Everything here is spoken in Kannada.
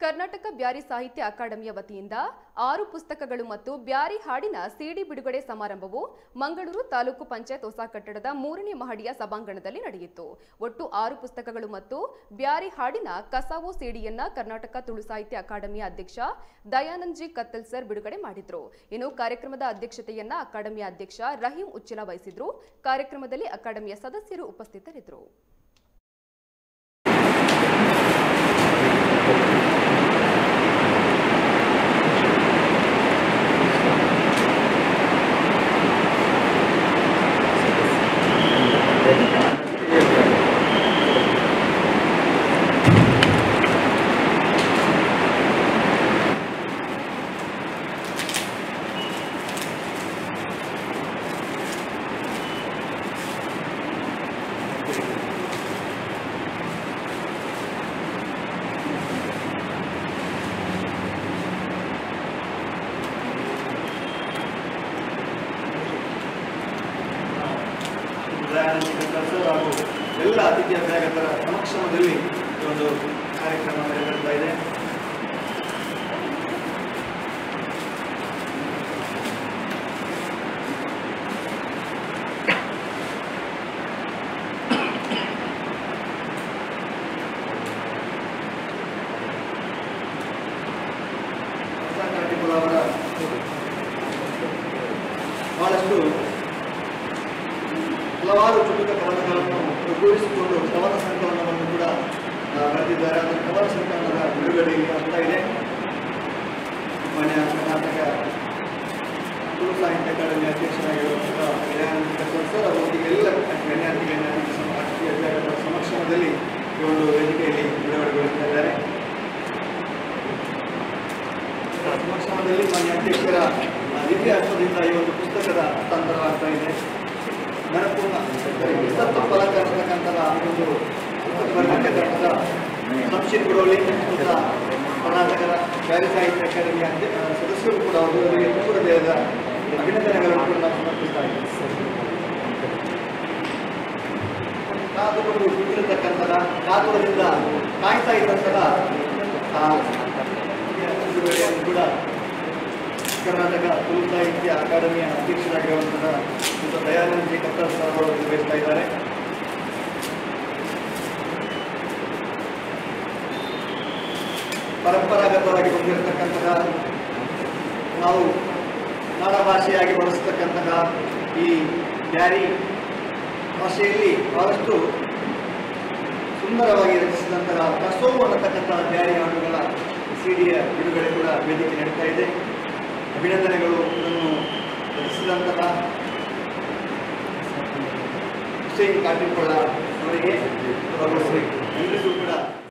ಕರ್ನಾಟಕ ಬ್ಯಾರಿ ಸಾಹಿತ್ಯ ಅಕಾಡೆಮಿಯ ವತಿಯಿಂದ ಆರು ಪುಸ್ತಕಗಳು ಮತ್ತು ಬ್ಯಾರಿ ಹಾಡಿನ ಸಿಡಿ ಬಿಡುಗಡೆ ಸಮಾರಂಭವು ಮಂಗಳೂರು ತಾಲೂಕು ಪಂಚಾಯತ್ ಹೊಸ ಕಟ್ಟಡದ ಮೂರನೇ ಮಹಡಿಯ ಸಭಾಂಗಣದಲ್ಲಿ ನಡೆಯಿತು ಒಟ್ಟು ಆರು ಪುಸ್ತಕಗಳು ಮತ್ತು ಬ್ಯಾರಿ ಹಾಡಿನ ಕಸಾವೋ ಸಿಡಿಯನ್ನ ಕರ್ನಾಟಕ ತುಳು ಸಾಹಿತ್ಯ ಅಕಾಡೆಮಿಯ ಅಧ್ಯಕ್ಷ ದಯಾನಂದ್ ಜಿ ಕತ್ತಲ್ ಸರ್ ಬಿಡುಗಡೆ ಮಾಡಿದ್ರು ಇನ್ನು ಕಾರ್ಯಕ್ರಮದ ಅಧ್ಯಕ್ಷತೆಯನ್ನ ಅಕಾಡೆಮಿಯ ಅಧ್ಯಕ್ಷ ರಹೀಂ ಉಚ್ಚಿಲ ವಹಿಸಿದ್ರು ಕಾರ್ಯಕ್ರಮದಲ್ಲಿ ಅಕಾಡೆಮಿಯ ಸದಸ್ಯರು ಉಪಸ್ಥಿತರಿದ್ದರು ಸರ್ ಹಾಗೂ ಎಲ್ಲ ಅತಿಥಿ ಅಭ್ಯಾಗತರ ಸಮಕ್ಷಮದಲ್ಲಿ ಈ ಒಂದು ಕಾರ್ಯಕ್ರಮ ನಡೆಯುತ್ತಾ ಇದೆ ಅವರ ಬಹಳಷ್ಟು ಹಲವಾರು ಚುಟುಕ ಕವನಗಳನ್ನು ಒಗ್ಗೂಡಿಸಿಕೊಂಡು ಕವನ ಸಂಕಲನವನ್ನು ಕೂಡ ಆ, ಬರೆದಿದ್ದಾರೆ ಅದರ ಕವನ ಸಂಕಲನದ ಬಿಡುಗಡೆ ಈಗ ಆಗ್ತಾ ಇದೆ ಮಾನ್ಯ ಕರ್ನಾಟಕ ತುಳು ಸಾಹಿತ್ಯ ಅಕಾಡೆಮಿ ಅಧ್ಯಕ್ಷರಾಗಿರುವಂತಹ ದಯಾನಂದ ಕತ್ತಲ್ ಸರ್ ಅವರೊಂದಿಗೆ ಎಲ್ಲ ಗಣ್ಯಾತಿ ಗಣ್ಯಾತಿ ಸಮ- ಅತಿಥಿ ಅಭ್ಯಾಗತರ ಸಮಕ್ಷಮದಲ್ಲಿ ಈ ಒಂದು ವೇದಿಕೆಯಲ್ಲಿ ಬಿಡುಗಡೆಗೊಳಿಸ್ತಾ ಇದ್ದಾರೆ ಸಮಕ್ಷಮದಲ್ಲಿ ಮಾನ್ಯ ಅಧ್ಯಕ್ಷರ ಆ, ದಿವ್ಯ ಹಸ್ತದಿಂದ ಈ ಒಂದು ಪುಸ್ತಕದ ಹಸ್ತಾಂತರವಾಗ್ತಾ ಇದೆ ನರಪೂರ್ಣ ಸತ್ತು ಫಲಕ ಅಂತಕ್ಕಂಥದ ಒಂದು ಪುಸ್ತಕ ಬರೆದಿರ್ತಕ್ಕಂಥದ ಸಂಶೀಲ್ ಗುಡೋಳಿ ಸುತ್ತ ಕರ್ನಾಟಕದ ಬ್ಯಾರಿ ಸಾಹಿತ್ಯ ಅಕಾಡೆಮಿಯ ಅಧ್ಯ- ಆ, ಸದಸ್ಯರು ಕೂಡ ಅವರಿಗೆ ತುಂಬ ಹೃದಯದ ಅಭಿನಂದನೆಗಳನ್ನು ಕೂಡ ನಾವು ಸಮರ್ಪಿಸ್ತಾ ಇದ್ದೀವಿ ಕಾದುಕೊಂಡು ಕೂತಿರತಕ್ಕಂಥದ ಕಾತುರದಿಂದ ಕಾಯ್ತಾ ಇದ್ದಂತಹ ಆ, ಬಿಡುಗಡೆಯನ್ನು ಕೂಡ ಕರ್ನಾಟಕ ತುಳು ಸಾಹಿತ್ಯ ಅಕಾಡೆಮಿಯ ಅಧ್ಯಕ್ಷರಾಗಿರುವಂತಹ ಶ್ರೀಯುತ ದಯಾನಂದ್ ಜಿ ಕತ್ತರ್ ಸರ್ ಅವರು ನಿರ್ವಹಿಸ್ತಾ ಇದ್ದಾರೆ ಪರಂಪರಾಗತವಾಗಿ ಬಂದಿರತಕ್ಕಂತಹ ನಾವು ನಾಡ ಭಾಷೆಯಾಗಿ ಬಳಸತಕ್ಕಂತಹ ಈ ಬ್ಯಾರಿ ಭಾಷೆಯಲ್ಲಿ ಬಹಳಷ್ಟು ಸುಂದರವಾಗಿ ರಚಿಸಿದಂತಹ ಕಸೋವು ಅನ್ನತಕ್ಕಂತಹ ಬ್ಯಾರಿ ಹಾಡುಗಳ ಸಿಡಿಯ ಬಿಡುಗಡೆ ಕೂಡ ವೇದಿಕೆ ನಡೀತಾ ಇದೆ ಅಭಿನಂದನೆಗಳು ಇದನ್ನು ರಚಿಸಿದಂತಹ ಹುಸೇನ್ ಕಾಟಿಕೊಳ್ಳ ಅವರಿಗೆ ಹಾಗೂ ಎಲ್ಲರಿಗೂ ಕೂಡ